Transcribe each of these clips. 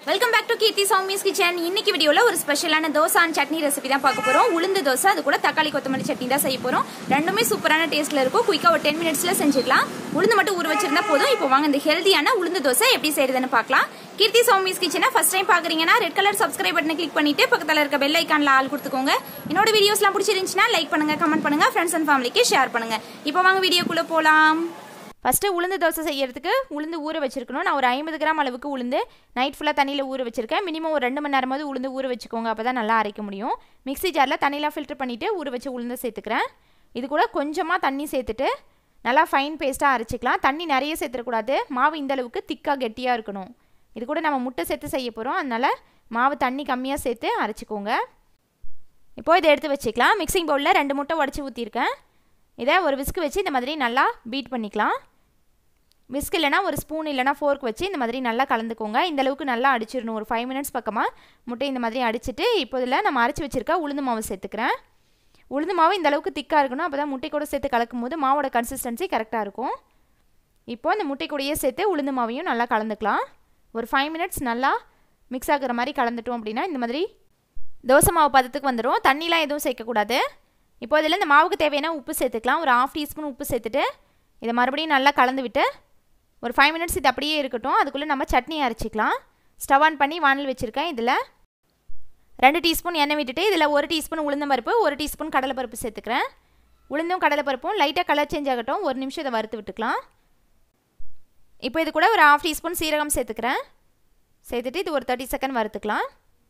welcome back to Keerthi Sowmi's kitchen இன்னைக்கு வீடியோல ஒரு ஸ்பெஷலான தோசை அண்ட் சட்னி ரெசிபி தான் பார்க்க போறோம் உளுந்து தோசை அது கூட தக்காளி கொத்தமல்லி சட்னி தான் செய்ய போறோம் ரெண்டுமே சூப்பரான டேஸ்ட்ல இருக்கும் குயிக்கா ஒரு டென் மினிட்ஸ்ல செஞ்சிடலாம் உளுந்து மட்டும் ஊற வச்சிருந்தா போதும் இப்போ வாங்க இந்த ஹெல்தியான உளுந்து தோசை எப்படி செய்யறதுன்னு பார்க்கலாம் கீர்த்தி சௌமிஸ் கிச்சனை ஃபர்ஸ்ட் டைம் பாக்குறீங்கன்னா ரெட் கலர் சப்ஸ்கிரைப் பட்டனை கிளிக் பண்ணிட்டு பக்கத்துல இருக்க பெல் ஐக்கான்ல ஆள் கொடுத்துக்கோங்க என்னோட வீடியோஸ்லாம் பிடிச்சிருந்துச்சுன்னா லைக் பண்ணுங்க கமெண்ட் பண்ணுங்க ஃப்ரெண்ட்ஸ் அண்ட் ஃபேமிலிக்கு ஷேர் பண்ணுங்க இப்போ வாங்க வீடியோக்குள்ள போலாம் ஃபஸ்ட்டு உளுந்து தோசை செய்யறதுக்கு உளுந்து ஊற வச்சிருக்கணும் நான் ஒரு ஐம்பது கிராம் அளவுக்கு உளுந்து நைட் ஃபுல்லாக தண்ணியில் ஊற வச்சிருக்கேன் மினிமம் ஒரு ரெண்டு மணி நேரமாவது உளுந்து ஊற வச்சுக்கோங்க அப்போ தான் நல்லா அரைக்க முடியும் மிக்ஸி ஜாரில் தண்ணியெலாம் ஃபில்டர் பண்ணிவிட்டு ஊற வச்சு உளுந்து சேர்த்துக்கிறேன் இது கூட கொஞ்சமாக தண்ணி சேர்த்துட்டு நல்லா ஃபைன் பேஸ்ட்டாக அரைச்சிக்கலாம் தண்ணி நிறைய சேர்த்துடக்கூடாது மாவு இந்த அளவுக்கு திக்காக கெட்டியாக இருக்கணும் இது கூட நம்ம முட்டை சேர்த்து செய்ய போகிறோம் அதனால் மாவு தண்ணி கம்மியாக சேர்த்து அரைச்சிக்கோங்க இப்போது இதை எடுத்து வச்சுக்கலாம் மிக்சிங் பவுலில் ரெண்டு முட்டை உடச்சி ஊற்றிருக்கேன் இதை ஒரு விஸ்கு வச்சு இந்த மாதிரி நல்லா பீட் பண்ணிக்கலாம் விஸ்க் இல்லைனா ஒரு ஸ்பூன் இல்லைனா ஃபோர்க் வச்சு இந்த மாதிரி நல்லா கலந்துக்கோங்க இந்த அளவுக்கு நல்லா அடிச்சிடணும் ஒரு ஃபைவ் மினிட்ஸ் பக்கமாக முட்டை இந்த மாதிரி அடிச்சுட்டு இப்போ இதில் நம்ம அரைச்சி வச்சுருக்க உளுந்து மாவு சேர்த்துக்கிறேன் உளுந்து மாவு இந்த அளவுக்கு திக்காக இருக்கணும் அப்போ தான் முட்டை கூட சேர்த்து கலக்கும் போது மாவோட கன்சிஸ்டன்சி கரெக்டாக இருக்கும் இப்போது இந்த முட்டை கூடயே சேர்த்து உளுந்து மாவையும் நல்லா கலந்துக்கலாம் ஒரு ஃபைவ் மினிட்ஸ் நல்லா மிக்ஸ் ஆகுற மாதிரி கலந்துட்டோம் அப்படின்னா இந்த மாதிரி தோசை மாவு பதத்துக்கு வந்துடும் தண்ணிலாம் எதுவும் சேர்க்கக்கூடாது இப்போ இதில் இந்த மாவுக்கு தேவையான உப்பு சேர்த்துக்கலாம் ஒரு ஆஃப் டீஸ்பூன் உப்பு சேர்த்துட்டு இதை மறுபடியும் நல்லா கலந்து விட்டு ஒரு ஃபைவ் மினிட்ஸ் இது அப்படியே இருக்கட்டும் அதுக்குள்ளே நம்ம சட்னி அரைச்சிக்கலாம் ஸ்டவ் ஆன் பண்ணி வானல் வச்சுருக்கேன் இதில் ரெண்டு டீஸ்பூன் எண்ணெய் விட்டுட்டு இதில் ஒரு டீஸ்பூன் உளுந்தம் பருப்பு ஒரு டீஸ்பூன் கடலைப்பருப்பு சேர்த்துக்கிறேன் உளுந்தும் கடலைப்பருப்பும் லைட்டாக கலர் சேஞ்ச் ஆகட்டும் ஒரு நிமிஷம் இதை வறுத்து விட்டுக்கலாம் இப்போ இது கூட ஒரு ஆஃப் டீஸ்பூன் சீரகம் சேர்த்துக்கிறேன் சேர்த்துட்டு இது ஒரு தேர்ட்டி செகண்ட் வறுத்துக்கலாம்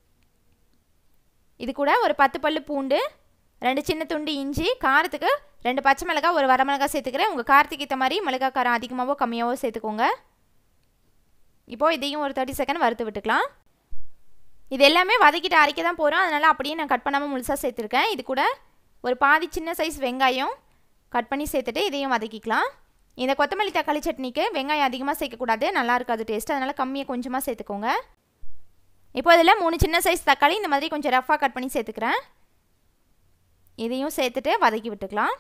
இது கூட ஒரு பத்து பல்லு பூண்டு ரெண்டு சின்ன துண்டு இஞ்சி காரத்துக்கு ரெண்டு பச்சை மிளகாய் ஒரு வரமிளகாய் சேர்த்துக்கிறேன் உங்கள் காரத்துக்கு ஏற்ற மாதிரி மிளகாய் காரம் அதிகமாகவோ கம்மியாகவோ சேர்த்துக்கோங்க இப்போது இதையும் ஒரு தேர்ட்டி செகண்ட் வறுத்து விட்டுக்கலாம் இது எல்லாமே வதக்கிட்டு அரைக்க தான் போகிறோம் அதனால் அப்படியே நான் கட் பண்ணாமல் முழுசாக சேர்த்துருக்கேன் இது கூட ஒரு பாதி சின்ன சைஸ் வெங்காயம் கட் பண்ணி சேர்த்துட்டு இதையும் வதக்கிக்கலாம் இந்த கொத்தமல்லி தக்காளி சட்னிக்கு வெங்காயம் அதிகமாக சேர்க்கக்கூடாது நல்லா இருக்காது டேஸ்ட் அதனால் கம்மியாக கொஞ்சமாக சேர்த்துக்கோங்க இப்போ இதில் மூணு சின்ன சைஸ் தக்காளி இந்த மாதிரி கொஞ்சம் ரஃப்பாக கட் பண்ணி சேர்த்துக்கிறேன் இதையும் சேர்த்துட்டு வதக்கி விட்டுக்கலாம்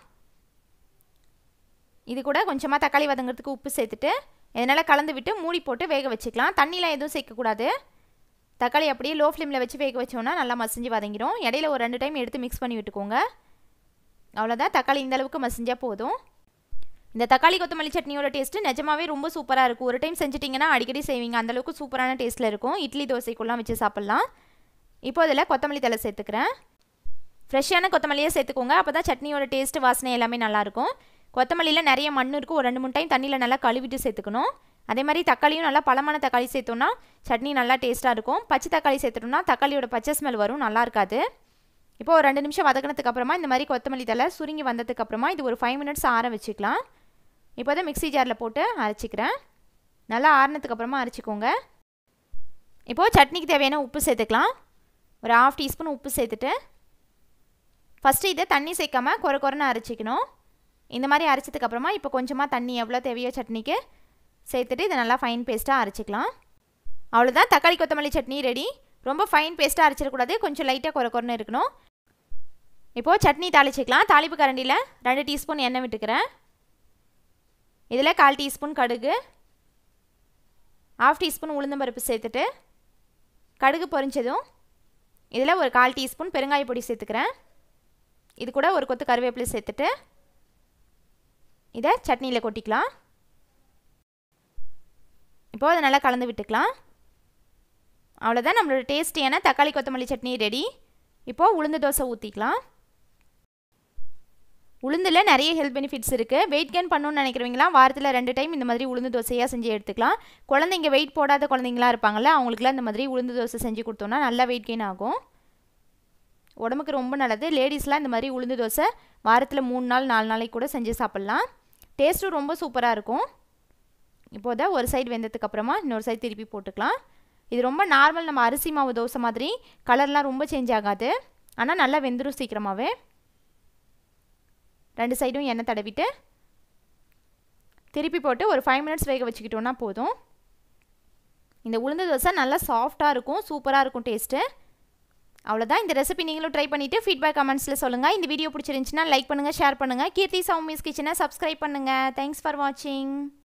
இது கூட கொஞ்சமாக தக்காளி வதங்கிறதுக்கு உப்பு சேர்த்துட்டு இதனால் கலந்து விட்டு மூடி போட்டு வேக வச்சுக்கலாம் தண்ணிலாம் எதுவும் சேர்க்கக்கூடாது தக்காளி அப்படியே லோ ஃப்ளேமில் வச்சு வேக வச்சோன்னா நல்லா மசிஞ்சு வதங்கிடும் இடையில ஒரு ரெண்டு டைம் எடுத்து மிக்ஸ் பண்ணி விட்டுக்கோங்க அவ்வளோதான் தக்காளி இந்த அளவுக்கு மசிஞ்சால் போதும் இந்த தக்காளி கொத்தமல்லி சட்னியோட டேஸ்ட்டு நிஜமாவே ரொம்ப சூப்பராக இருக்கும் ஒரு டைம் செஞ்சிட்டிங்கன்னா அடிக்கடி செய்வீங்க அந்தளவுக்கு சூப்பரான டேஸ்ட்டில் இருக்கும் இட்லி தோசைக்குள்ளே வச்சு சாப்பிட்லாம் இப்போ அதில் கொத்தமல்லி தலை சேர்த்துக்கிறேன் ஃப்ரெஷ்ஷான கொத்தமல்லியே சேர்த்துக்கோங்க அப்போ தான் சட்னியோட டேஸ்ட்டு வாசனை எல்லாமே நல்லாயிருக்கும் கொத்தமல்லியில் நிறைய மண் இருக்கும் ஒரு ரெண்டு மூணு டைம் தண்ணியில் நல்லா கழுவிட்டு சேர்த்துக்கணும் அதே மாதிரி தக்காளியும் நல்லா பழமான தக்காளி சேர்த்தோன்னா சட்னி நல்லா டேஸ்ட்டாக இருக்கும் பச்சை தக்காளி சேர்த்துட்டோம்னா தக்காளியோட பச்சை ஸ்மெல் வரும் நல்லா இருக்காது இப்போ ஒரு ரெண்டு நிமிஷம் வதக்கினதுக்கு அப்புறமா இந்த மாதிரி கொத்தமல்லி தலை சுருங்கி வந்ததுக்கு அப்புறமா இது ஒரு ஃபைவ் மினிட்ஸ் ஆற வச்சுக்கலாம் இப்போ தான் மிக்ஸி ஜாரில் போட்டு அரைச்சிக்கிறேன் நல்லா ஆறினதுக்கு அப்புறமா அரைச்சிக்கோங்க இப்போது சட்னிக்கு தேவையான உப்பு சேர்த்துக்கலாம் ஒரு ஆஃப் டீஸ்பூன் உப்பு சேர்த்துட்டு ஃபஸ்ட்டு இதை தண்ணி சேர்க்காமல் குறை குறைன்னு அரைச்சிக்கணும் இந்த மாதிரி அரைச்சதுக்கப்புறமா இப்போ கொஞ்சமாக தண்ணி எவ்வளோ தேவையோ சட்னிக்கு சேர்த்துட்டு இதை நல்லா ஃபைன் பேஸ்ட்டாக அரைச்சிக்கலாம் அவ்வளோதான் தக்காளி கொத்தமல்லி சட்னி ரெடி ரொம்ப ஃபைன் பேஸ்ட்டாக அரைச்சிடக்கூடாது கொஞ்சம் லைட்டாக குறை குறைன்னு இருக்கணும் இப்போது சட்னி தாளிச்சிக்கலாம் தாளிப்பு கரண்டியில் ரெண்டு டீஸ்பூன் எண்ணெய் விட்டுக்கிறேன் இதில் கால் டீஸ்பூன் கடுகு ஆஃப் டீஸ்பூன் உளுந்தம்பருப்பு சேர்த்துட்டு கடுகு பொரிஞ்சதும் இதில் ஒரு கால் டீஸ்பூன் பெருங்காய பொடி சேர்த்துக்கிறேன் இது கூட ஒரு கொத்து கருவேப்பிலை சேர்த்துட்டு இதை சட்னியில் கொட்டிக்கலாம் இப்போது அதை நல்லா கலந்து விட்டுக்கலாம் அவ்வளோதான் நம்மளோட டேஸ்டியான தக்காளி கொத்தமல்லி சட்னி ரெடி இப்போது உளுந்து தோசை ஊற்றிக்கலாம் உளுந்தில் நிறைய ஹெல்த் பெனிஃபிட்ஸ் இருக்குது வெயிட் கெயின் பண்ணணும்னு நினைக்கிறவங்களாம் வாரத்தில் ரெண்டு டைம் இந்த மாதிரி உளுந்து தோசையாக செஞ்சு எடுத்துக்கலாம் குழந்தைங்க வெயிட் போடாத குழந்தைங்களாம் இருப்பாங்கள்ல அவங்களுக்குலாம் இந்த மாதிரி உளுந்து தோசை செஞ்சு கொடுத்தோன்னா நல்லா வெயிட் கெயின் ஆகும் உடம்புக்கு ரொம்ப நல்லது லேடிஸ்லாம் இந்த மாதிரி உளுந்து தோசை வாரத்தில் மூணு நாள் நாலு நாளைக்கு கூட செஞ்சு சாப்பிட்லாம் டேஸ்ட்டும் ரொம்ப சூப்பராக இருக்கும் இப்போத ஒரு சைடு வெந்ததுக்கு அப்புறமா இன்னொரு சைடு திருப்பி போட்டுக்கலாம் இது ரொம்ப நார்மல் நம்ம அரிசி மாவு தோசை மாதிரி கலர்லாம் ரொம்ப சேஞ்ச் ஆகாது ஆனால் நல்லா வெந்துடும் சீக்கிரமாகவே ரெண்டு சைடும் எண்ணெய் தடவிட்டு திருப்பி போட்டு ஒரு ஃபைவ் மினிட்ஸ் வேக வச்சுக்கிட்டோன்னா போதும் இந்த உளுந்து தோசை நல்லா சாஃப்டாக இருக்கும் சூப்பராக இருக்கும் டேஸ்ட்டு அவ்வளோதான் இந்த ரெசிபி நீங்களும் ட்ரை பண்ணிவிட்டு ஃபீட்பேக் கமெண்ட்ஸில் சொல்லுங்கள் இந்த வீடியோ பிடிச்சிருந்துச்சுன்னா லைக் பண்ணுங்கள் ஷேர் பண்ணுங்கள் கீர்த்தி சௌமிஸ் கிச்சனை சப்ஸ்கிரைப் பண்ணுங்கள் தேங்க்ஸ் ஃபார் வாட்சிங்